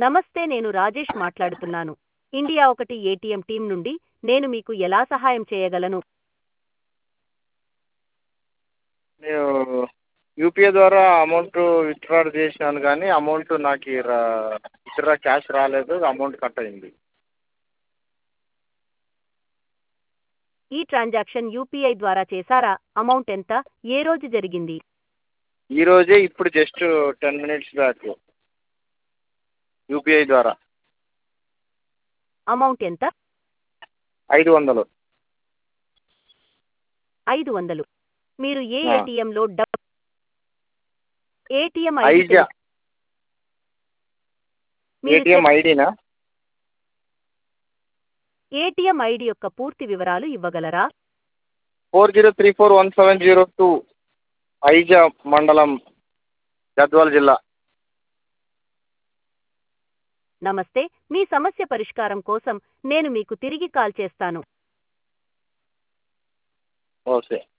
నమస్తే నేను రాజేష్ మాట్లాడుతున్నాను ఇండియా ఒకటి ఏటీఎం టీం నుండి నేను మీకు ఎలా సహాయం చేయగలను నేను యూపీఐ ద్వారా అమౌంట్ విత్డ్రా చేసినాను కానీ అమౌంట్ నాకు రా విత్డ్రా క్యాష్ రాలేదు అమౌంట్ కట్ అయింది ఈ ట్రాన్సాక్షన్ యూపీఐ ద్వారా చేశారా అమౌంట్ ఎంత ఏ రోజు జరిగింది ఈరోజే ఇప్పుడు just ten minutes back UPI ద్వారా అమౌంట్ ఎంత ఐదు వందలు ఐదు వందలు మీరు ఏ ఆ. ఏటీఎంలో డబ్బు ఏటీఎం ఐడి ఐజా మీరు ఏటీఎం ఐడినా ఏటీఎం ఐడి యొక్క పూర్తి వివరాలు ఇవ్వగలరా four zero three four one seven zero two Ieeja మండలం గద్వాల జిల్లా నమస్తే మీ సమస్య పరిష్కారం కోసం నేను మీకు తిరిగి కాల్ చేస్తాను ఓకే